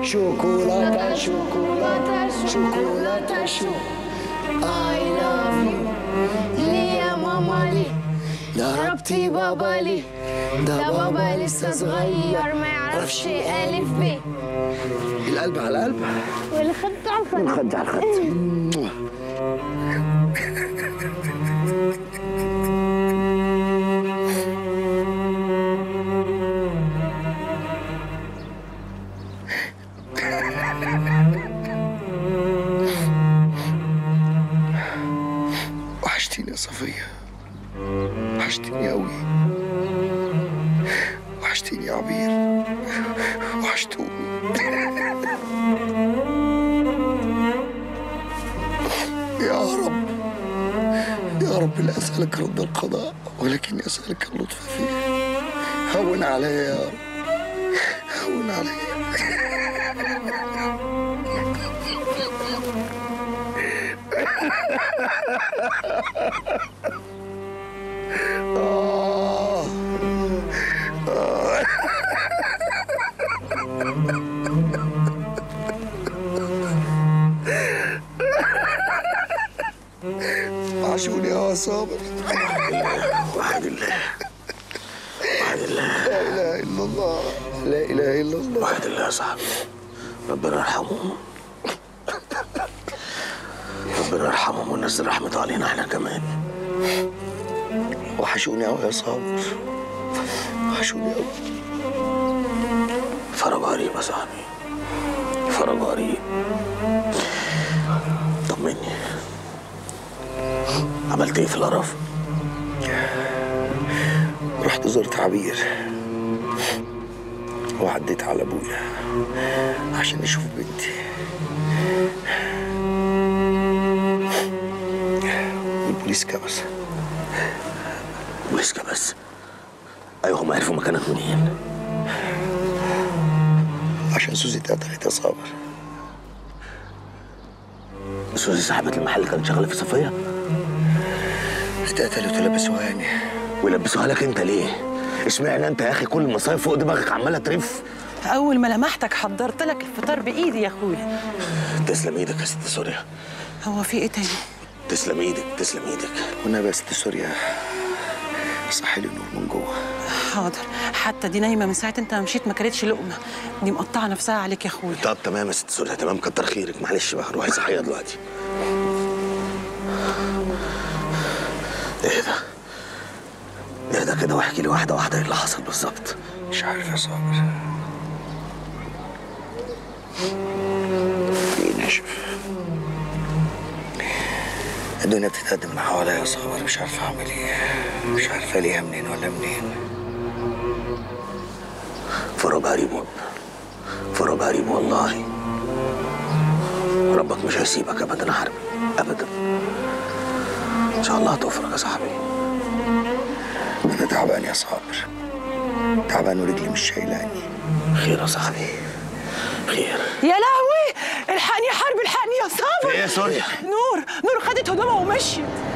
شوكولاتة شوكولاتة شوكولاتة شو I love you ليه يا ماما ليه ضربتي بابا ليه ده بابا لسه صغير ما يعرفش ألف ب القلب على القلب والخد على الخد الخد على الخد وحشتيني يا صفية وحشتيني أوي وحشتيني يا عبير وحشتوني يا رب يا رب لا أسألك رد القضاء ولكني أسألك اللطف فيه هون علي يا رب هون علي آه. آه. وحشوني يا صابر وحد الله وحد الله لا اله الا الله لا اله الا الله وحد الله يا صاحبي ربنا يرحمهم ربنا يرحمهم وينزل رحمته علينا احنا كمان وحشوني قوي يا صابر وحشوني قوي فرج قريب يا صاحبي فرج قريب طمني عملت ايه في القرف؟ رحت زرت عبير وعديت على ابويا عشان اشوف بنتي والبوليس كبس بوليس بس ايوه هم عرفوا مكانك منين؟ عشان سوزي اتقتلت يا صابر سوزي صاحبة المحل اللي كانت شغالة في صفية اتقتلت ولبسوها يعني ويلبسوها لك انت ليه؟ اشمعنى انت يا اخي كل المصايب فوق دماغك عماله ترف أول ما لمحتك حضرت لك الفطار بإيدي يا أخويا تسلم ايدك يا ست سوريا هو في إيه تاني؟ تسلم ايدك تسلم ايدك وانا بس سوريا صحي لي نور من جوه حاضر حتى دي نايمة من ساعة أنت ما مشيت ما كلتش لقمة دي مقطعة نفسها عليك يا أخويا طب تمام يا ست سوريا تمام كتر خيرك معلش بقى روحي صحيها دلوقتي اهدى اهدى كده واحكي لي واحده واحده ايه اللي حصل بالظبط مش عارف يا صابر في ناشف الدنيا بتتقدم من حواليا يا صابر مش عارف اعمل ايه مش عارف الاقيها منين ولا منين فرج قريب فرج قريب والله ربك مش هيسيبك ابدا يا حربي ابدا ان شاء الله هتفرج يا صاحبي انا تعبان يا صابر تعبان ورجلي مش شايلاني خير يا صاحبي خير يا لهوي الحقني يا حرب الحقني يا صابر ايه يا سوريا نور نور خدت هدومها ومشيت